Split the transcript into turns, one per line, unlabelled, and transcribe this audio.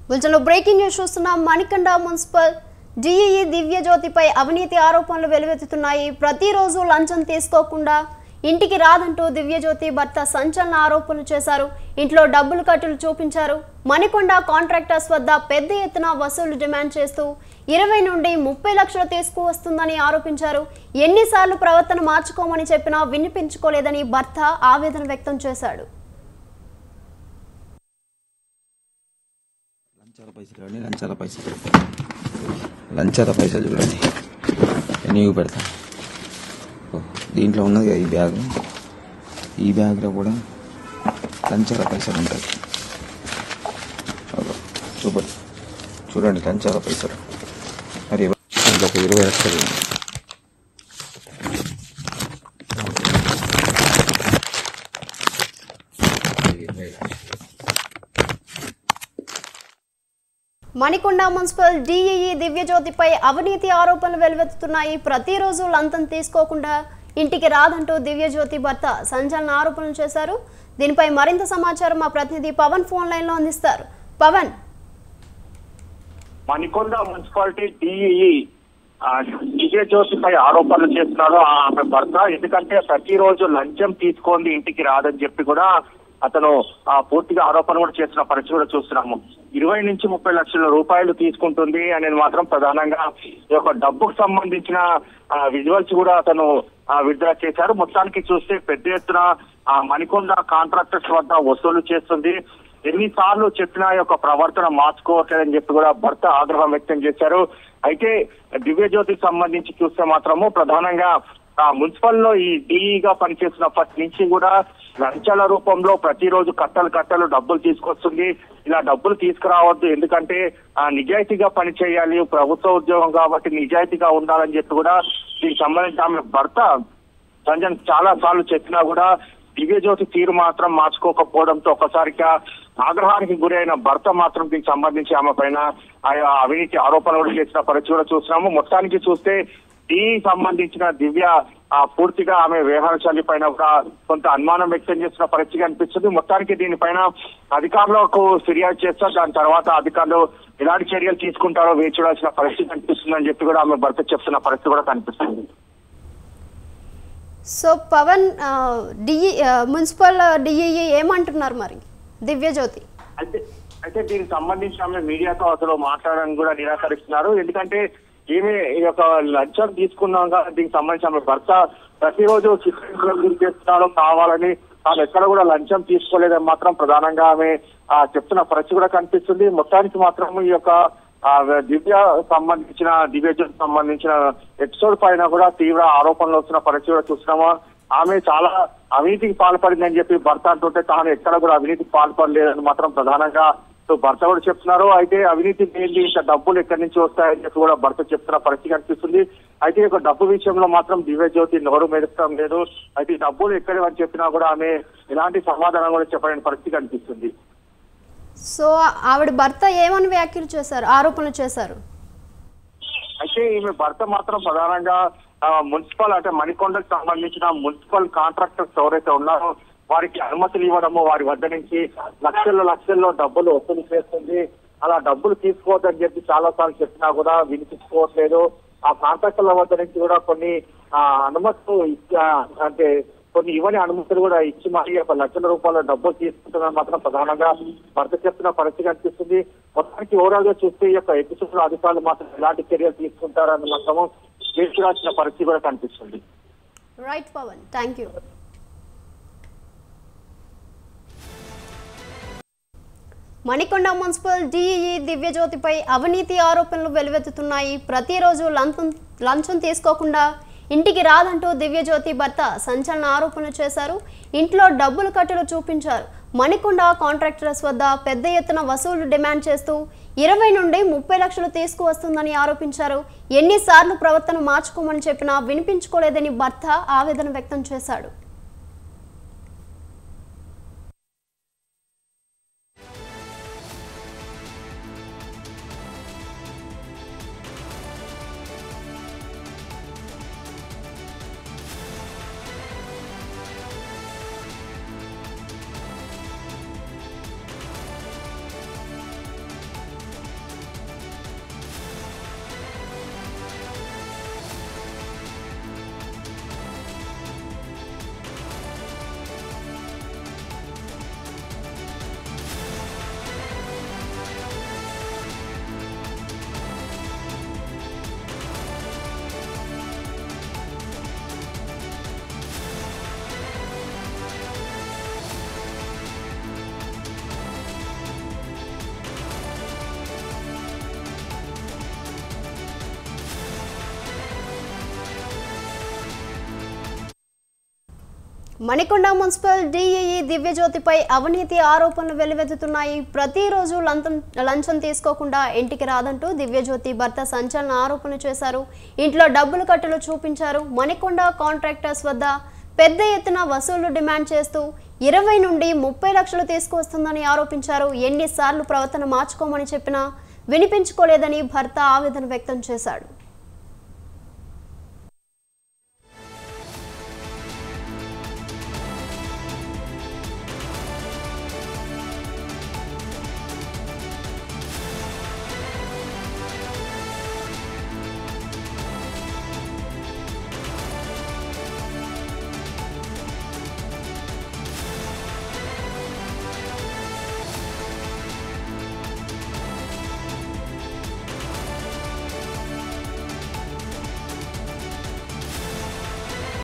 బులెటిన్లో breaking news చూస్తున్నాం మణికండ municipal DEE దివ్య జ్యోతిపై అవినీతి ఆరోపణలు వెలువెత్తుతున్నాయి ప్రతిరోజు లంచం తీసుకోకుండా ఇంటికి రాదంటూ దివ్యజ్యోతి భర్త సంచలన ఆరోపణలు చేశారు ఇంట్లో డబ్బులు కట్టులు చూపించారు మణికొండ కాంట్రాక్టర్స్ వద్ద పెద్ద ఎత్తున వసూలు డిమాండ్ చేస్తూ ఇరవై నుండి ముప్పై లక్షలు తీసుకువస్తుందని ఆరోపించారు ఎన్నిసార్లు ప్రవర్తన మార్చుకోమని చెప్పినా వినిపించుకోలేదని భర్త ఆవేదన వ్యక్తం చేశాడు
లంచాల పైసలు చూడండి లంచాల పైసలు లంచాల పైసలు చూడండి నీవు పెడతా ఓ, దీంట్లో ఉన్నది కదా ఈ బ్యాగ్ ఈ బ్యాగ్లో కూడా లంచాల పైసలు ఉంటాయి అగో, చూపండి చూడండి లంచాల పైసలు మరి దీంట్లో ఒక ఇరవై లక్షలు ఉన్నాయి. ఇరవై లక్షలు.
మణికొండ మున్సిపల్ డిఈఈ దివ్యజ్యోతిపై అవినీతి ఆరోపణలు వెలువెత్తుతున్నాయి ప్రతిరోజు లంతం తీసుకోకుండా ఇంటికి రాదంటూ దివ్యజ్యోతి భర్త సంచలన ఆరోపణలు చేశారు దీనిపై మరింత సమాచారం మా ప్రతినిధి పవన్ ఫోన్ లైన్లో అందిస్తారు పవన్
మణికొండ మున్సిపాలిటీ డిఈఈ విజయ జ్యోతిపై ఆరోపణలు చేస్తున్నారు ఆమె భర్త ఎందుకంటే ప్రతిరోజు లంచం తీసుకొని ఇంటికి రాదని చెప్పి కూడా అతను ఆ, పూర్తిగా ఆరోపణ కూడా చేస్తున్న పరిస్థితి కూడా చూస్తున్నాము ఇరవై నుంచి ముప్పై లక్షల రూపాయలు తీసుకుంటుంది అనేది మాత్రం ప్రధానంగా ఈ యొక్క డబ్బుకు సంబంధించిన విజువల్స్ కూడా అతను ఆ, విడుదల చేశారు మొత్తానికి చూస్తే పెద్ద ఎత్తున ఆ, మణికొండ కాంట్రాక్టర్స్ వద్ద వసూలు చేస్తుంది ఎన్నిసార్లు చెప్పినా ఈ యొక్క ప్రవర్తన మార్చుకోవట్లేదని చెప్పి కూడా భర్త ఆగ్రహం వ్యక్తం చేశారు అయితే దివ్యజ్యోతికి సంబంధించి చూస్తే మాత్రము ప్రధానంగా ఆ మున్సిపల్ లో ఈ డిఈగా పనిచేస్తున్నప్పటి నుంచి కూడా లంచాల రూపంలో ప్రతిరోజు కట్టలు కట్టలు డబ్బులు తీసుకొస్తుంది ఇలా డబ్బులు తీసుకురావద్దు ఎందుకంటే ఆ నిజాయితీగా పనిచేయాలి ప్రభుత్వ ఉద్యోగం కాబట్టి నిజాయితీగా ఉండాలని చెప్పి కూడా దీనికి సంబంధించి ఆమె భర్త సంజన్ చాలా సార్లు చెప్పినా కూడా దివ్యజ్యోతి తీరు మాత్రం మార్చుకోకపోవడంతో ఒకసారిగా ఆగ్రహానికి గురైన భర్త మాత్రం దీనికి సంబంధించి ఆమె పైన ఆయా అవినీతి ఆరోపణలు కూడా చేసిన పరిస్థితి కూడా చూస్తున్నాము మొత్తానికి చూస్తే ఈ సంబంధించిన దివ్య ఆ పూర్తిగా ఆమె వ్యవహారశాలి పైన కూడా కొంత అనుమానం వ్యక్తం చేసిన పరిస్థితి అనిపిస్తుంది మొత్తానికి దీనిపైన అధికారులకు ఫిర్యాదు చేస్తారు దాని తర్వాత అధికారులు ఎలాంటి చర్యలు తీసుకుంటారో వేచి చూడాల్సిన పరిస్థితి అనిపిస్తుందని చెప్పి కూడా ఆమె భర్త చెప్తున్న పరిస్థితి కూడా కనిపిస్తుంది
సో పవన్ ఆ, డిఈ ఆ, మున్సిపల్ డిఈఈ ఏమంటున్నారు మరి దివ్యజ్యోతి
అయితే అయితే దీనికి సంబంధించి ఆమె మీడియాతో అసలు మాట్లాడడానికి కూడా నిరాకరిస్తున్నారు ఎందుకంటే ఈమె ఈ యొక్క లంచం తీసుకున్నాక దీనికి సంబంధించి ఆమె భర్త ప్రతిరోజు చిత్రం గురి చేస్తున్నాడో కావాలని తాను ఎక్కడ కూడా లంచం తీసుకోలేదని మాత్రం ప్రధానంగా ఆమె ఆ, చెప్తున్న పరిస్థితి కూడా కనిపిస్తుంది మొత్తానికి మాత్రం ఈ యొక్క ఆ, దివ్య సంబంధించిన దివ్యజ్యోతి సంబంధించిన ఎపిసోడ్ పైన కూడా తీవ్ర ఆరోపణలు వస్తున్న పరిస్థితి కూడా చూస్తున్నాము ఆమె చాలా అవినీతికి పాల్పడిందని చెప్పి భర్త అంటుంటే తాను ఎక్కడ కూడా అవినీతికి పాల్పడలేదని మాత్రం ప్రధానంగా సో భర్త కూడా చెప్తున్నారు అయితే అవినీతి లేని ఇంత డబ్బులు ఎక్కడి నుంచి వస్తాయని చెప్పి కూడా భర్త చెప్తున్న పరిస్థితి కనిపిస్తుంది అయితే ఈ యొక్క డబ్బు విషయంలో మాత్రం దివ్యజ్యోతి నోరు మెదపడం లేదు అయితే ఈ డబ్బులు ఎక్కడి అని చెప్పినా కూడా ఆమె ఎలాంటి సమాధానం కూడా చెప్పలేని పరిస్థితి కనిపిస్తుంది
సో ఆవిడ భర్త ఏమని వ్యాఖ్యలు చేశారు ఆరోపణలు చేశారు
అయితే ఈమె భర్త మాత్రం ప్రధానంగా ఆ, మున్సిపల్ అంటే మణికొండకు సంబంధించిన మున్సిపల్ కాంట్రాక్టర్స్ ఎవరైతే ఉన్నారో వారికి అనుమతులు ఇవ్వడము వారి వద్ద నుంచి లక్షల్లో లక్షల్లో డబ్బులు వసూలు చేస్తుంది అలా డబ్బులు తీసుకోవద్దని చెప్పి చాలా సార్లు చెప్పినా కూడా వినిపించుకోవట్లేదు ఆ కాంట్రాక్టర్ల వద్ద నుంచి కూడా కొన్ని ఆ, అనుమతులు ఇచ్చా అంటే కొన్ని ఇవ్వని అనుమతులు కూడా ఇచ్చి మరి ఒక లక్షల రూపాయల డబ్బులు తీసుకుంటున్న మాత్రం ప్రధానంగా భర్త చెప్తున్న పరిస్థితి కనిపిస్తుంది మొత్తానికి ఓవరాల్ గా చూస్తే ఈ యొక్క ఎపిసోడ్ అధికారులు మాత్రం ఎలాంటి చర్యలు తీసుకుంటారని మాత్రము వేసుకురాల్సిన పరిస్థితి కూడా కనిపిస్తుంది
right Pawan thank you Manikonda municipal DEE దివ్యజ్యోతిపై అవినీతి ఆరోపణలు వెలువెత్తుతున్నాయి ప్రతిరోజు లంచం లంచం తీసుకోకుండా ఇంటికి రాదంటూ దివ్యజ్యోతి భర్త సంచలన ఆరోపణలు చేశారు ఇంట్లో డబ్బులు కట్టులు చూపించారు మణికొండ కాంట్రాక్టర్స్ వద్ద పెద్ద ఎత్తున వసూలు డిమాండ్ చేస్తూ ఇరవై నుండి ముప్పై లక్షలు తీసుకువస్తుందని ఆరోపించారు ఎన్నిసార్లు ప్రవర్తన మార్చుకోమని చెప్పినా వినిపించుకోలేదని భర్త ఆవేదన వ్యక్తం చేశాడు మణికొండ మున్సిపల్ డిఈఈ దివ్యజ్యోతిపై అవినీతి ఆరోపణలు వెల్లువెత్తుతున్నాయి ప్రతిరోజు లంచం లంచం తీసుకోకుండా ఇంటికి రాదంటూ దివ్యజ్యోతి భర్త సంచలన ఆరోపణలు చేశారు ఇంట్లో డబ్బులు కట్టలు చూపించారు మణికొండ కాంట్రాక్టర్స్ వద్ద పెద్ద ఎత్తున వసూళ్లు డిమాండ్ చేస్తూ ఇరవై నుండి ముప్పై లక్షలు తీసుకువస్తుందని ఆరోపించారు ఎన్నిసార్లు ప్రవర్తన మార్చుకోమని చెప్పినా వినిపించుకోలేదని భర్త ఆవేదన వ్యక్తం చేశాడు